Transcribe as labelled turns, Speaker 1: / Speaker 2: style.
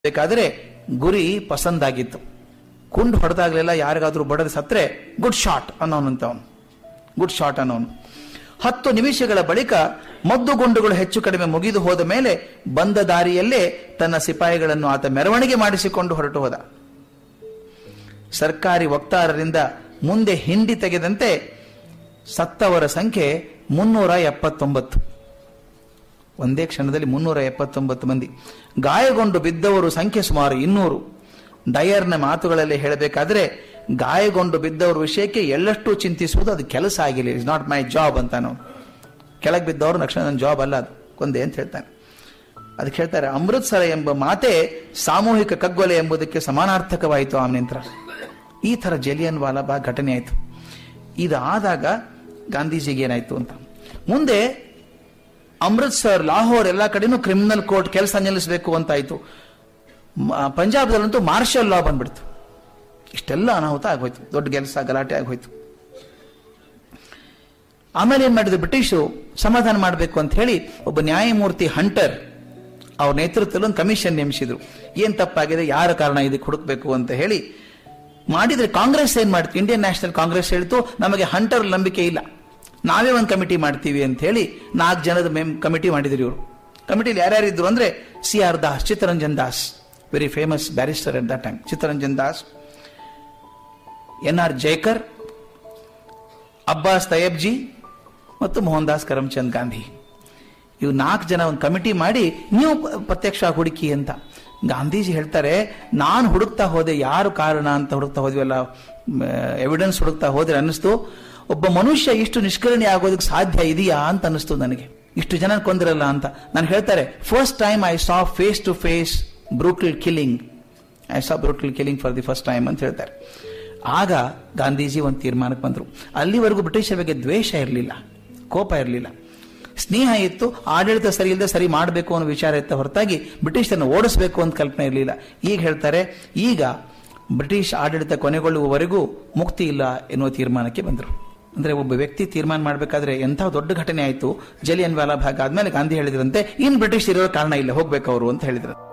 Speaker 1: ಬೇಕಾದ್ರೆ ಗುರಿ ಪಸಂದಾಗಿತ್ತು ಕುಂಡು ಹೊಡೆದಾಗ್ಲೆಲ್ಲ ಯಾರಿಗಾದ್ರೂ ಬಡದ ಸತ್ರೆ ಗುಡ್ ಶಾಟ್ ಅನ್ನೋನಂತ ಅವನು ಗುಡ್ ಶಾಟ್ ಅನ್ನೋನು ಹತ್ತು ನಿಮಿಷಗಳ ಬಳಿಕ ಮದ್ದು ಗುಂಡುಗಳು ಹೆಚ್ಚು ಕಡಿಮೆ ಮುಗಿದು ಹೋದ ಮೇಲೆ ಬಂದ ದಾರಿಯಲ್ಲೇ ತನ್ನ ಸಿಪಾಯಿಗಳನ್ನು ಆತ ಮೆರವಣಿಗೆ ಮಾಡಿಸಿಕೊಂಡು ಹೊರಟು ಹೋದ ಸರ್ಕಾರಿ ವಕ್ತಾರರಿಂದ ಮುಂದೆ ಹಿಂಡಿ ತೆಗೆದಂತೆ ಸತ್ತವರ ಸಂಖ್ಯೆ ಮುನ್ನೂರ ಎಪ್ಪತ್ತೊಂಬತ್ತು ಒಂದೇ ಕ್ಷಣದಲ್ಲಿ ಮುನ್ನೂರ ಎಪ್ಪತ್ತೊಂಬತ್ತು ಮಂದಿ ಗಾಯಗೊಂಡು ಬಿದ್ದವರು ಸಂಖ್ಯೆ ಸುಮಾರು ಇನ್ನೂರು ಡಯರ್ನ ಮಾತುಗಳಲ್ಲಿ ಹೇಳಬೇಕಾದ್ರೆ ಗಾಯಗೊಂಡು ಬಿದ್ದವರ ವಿಷಯಕ್ಕೆ ಎಳ್ಳಷ್ಟು ಚಿಂತಿಸುವುದು ಅದು ಕೆಲಸ ಆಗಿಲ್ಲ ಇಸ್ ನಾಟ್ ಮೈ ಜಾಬ್ ಅಂತ ನಾವು ಕೆಳಗೆ ಬಿದ್ದವರು ತಕ್ಷಣ ನನ್ನ ಜಾಬ್ ಅಲ್ಲ ಅದು ಕೊಂದೆ ಅಂತ ಹೇಳ್ತಾನೆ ಅದಕ್ಕೆ ಹೇಳ್ತಾರೆ ಅಮೃತ್ಸರ ಎಂಬ ಮಾತೆ ಸಾಮೂಹಿಕ ಕಗ್ಗೊಲೆ ಎಂಬುದಕ್ಕೆ ಸಮಾನಾರ್ಥಕವಾಯಿತು ಆ ನಂತರ ಈ ತರ ಜಲಿಯನ್ ವಾಲಾಬಾಗ್ ಘಟನೆ ಆಯಿತು ಇದಾದಾಗ ಗಾಂಧೀಜಿಗೆ ಏನಾಯ್ತು ಅಂತ ಮುಂದೆ ಅಮೃತ್ಸರ್ ಲಾಹೋರ್ ಎಲ್ಲ ಕಡೆನೂ ಕ್ರಿಮಿನಲ್ ಕೋರ್ಟ್ ಕೆಲಸ ನಿಲ್ಲಿಸಬೇಕು ಅಂತಾಯ್ತು ಮ- ಪಂಜಾಬ್ದಲ್ಲಂತೂ ಮಾರ್ಷಲ್ ಲಾ ಬಂದ್ಬಿಡ್ತು ಇಷ್ಟೆಲ್ಲ ಅನಾಹುತ ಆಗೋಯ್ತು ದೊಡ್ಡ ಕೆಲಸ ಗಲಾಟೆ ಆಗೋಯ್ತು ಆಮೇಲೆ ಏನ್ ಮಾಡಿದ್ರು ಬ್ರಿಟಿಷರು ಸಮಾಧಾನ ಮಾಡಬೇಕು ಅಂತ ಹೇಳಿ ಒಬ್ಬ ನ್ಯಾಯಮೂರ್ತಿ ಹಂಟರ್ ಅವ್ರ ನೇತೃತ್ವದಲ್ಲಿ ಒಂದು ಕಮಿಷನ್ ನೇಮಿಸಿದ್ರು ಏನ್ ತಪ್ಪಾಗಿದೆ ಯಾರ ಕಾರಣ ಇದಕ್ಕೆ ಹುಡುಕ್ಬೇಕು ಅಂತ ಹೇಳಿ ಮಾಡಿದ್ರೆ ಕಾಂಗ್ರೆಸ್ ಏನ್ ಮಾಡ್ತು ಇಂಡಿಯನ್ ನ್ಯಾಷನಲ್ ಕಾಂಗ್ರೆಸ್ ಹೇಳ್ತು ನಮಗೆ ಹಂಟರ್ ನಂಬಿಕೆ ಇಲ್ಲ ನಾವೇ ಒಂದು ಕಮಿಟಿ ಮಾಡ್ತೀವಿ ಅಂತ ಹೇಳಿ ನಾಲ್ಕು ಜನದ ಮೇಮ್ ಕಮಿಟಿ ಮಾಡಿದ್ರು ಇವರು ಕಮಿಟಿಲಿ ಯಾರ್ಯಾರಿದ್ರು ಅಂದ್ರೆ C R Das Chittaranjan Das very famous barrister at that time Chittaranjan Das N R Jayakar Abbas Tyabji ಮತ್ತು ಮೋಹನ್ ದಾಸ್ ಕರಮ್ಚಂದ್ ಗಾಂಧಿ ಇವು ನಾಲ್ಕು ಜನ ಒಂದು ಕಮಿಟಿ ಮಾಡಿ ನೀವು ಪ- ಪ್ರತ್ಯಕ್ಷ ಹುಡುಕಿ ಅಂತ ಗಾಂಧೀಜಿ ಹೇಳ್ತಾರೆ ನಾನು ಹುಡುಕ್ತಾ ಹೋದೆ ಯಾರು ಕಾರಣ ಅಂತ ಹುಡುಕ್ತಾ ಹೋದ್ವಲ್ಲ ಎವಿಡೆನ್ಸ್ ಹುಡುಕ್ತಾ ಹೋದ್ರೆ ಅನ್ನಿಸ್ತು ಒಬ್ಬ ಮನುಷ್ಯ ಇಷ್ಟು ನಿಷ್ಕರಣೆ ಆಗೋದಕ್ಕೆ ಸಾಧ್ಯ ಇದೆಯಾ ಅಂತ ಅನ್ನಿಸ್ತು ನನಗೆ ಇಷ್ಟು ಜನ ಕೊಂದಿರಲ್ಲ ಅಂತ ನಾನು ಹೇಳ್ತಾರೆ first time I saw face to face brutal killing I saw brutal killing for the first time ಅಂತ ಹೇಳ್ತಾರೆ ಆಗ ಗಾಂಧೀಜಿ ಒಂದು ತೀರ್ಮಾನಕ್ಕೆ ಬಂದರು ಅಲ್ಲಿವರೆಗೂ ಬ್ರಿಟಿಷರ ಬಗ್ಗೆ ದ್ವೇಷ ಇರಲಿಲ್ಲ ಕೋಪ ಇರಲಿಲ್ಲ ಸ್ನೇಹ ಇತ್ತು ಆಡಳಿತ ಸರಿ ಇಲ್ಲದೆ ಸರಿ ಮಾಡಬೇಕು ಅನ್ನೋ ವಿಚಾರ ಇತ್ತ ಹೊರತಾಗಿ ಬ್ರಿಟಿಷರನ್ನು ಓಡಿಸಬೇಕು ಅಂತ ಕಲ್ಪನೆ ಇರಲಿಲ್ಲ ಈಗ ಹೇಳ್ತಾರೆ ಈಗ ಬ್ರಿಟಿಷ್ ಆಡಳಿತ ಕೊನೆಗೊಳ್ಳುವವರೆಗೂ ಮುಕ್ತಿ ಇಲ್ಲ ಎನ್ನುವ ತೀರ್ಮಾನಕ್ಕೆ ಬಂದರು ಅಂದ್ರೆ ಒಬ್ಬ ವ್ಯಕ್ತಿ ತೀರ್ಮಾನ ಮಾಡಬೇಕಾದ್ರೆ ಎಂಥ ದೊಡ್ಡ ಘಟನೆ ಆಯಿತು ಜಲಿಯನ್ ವಾಲಾಬಾಗ್ ಆದ್ಮೇಲೆ ಗಾಂಧಿ ಹೇಳಿದ್ರಂತೆ ಇನ್ ಬ್ರಿಟಿಷ್ ಇರೋ ಕಾರಣ ಇಲ್ಲ ಹೋಗ್ಬೇಕು ಅವರು ಅಂತ ಹೇಳಿದ್ರು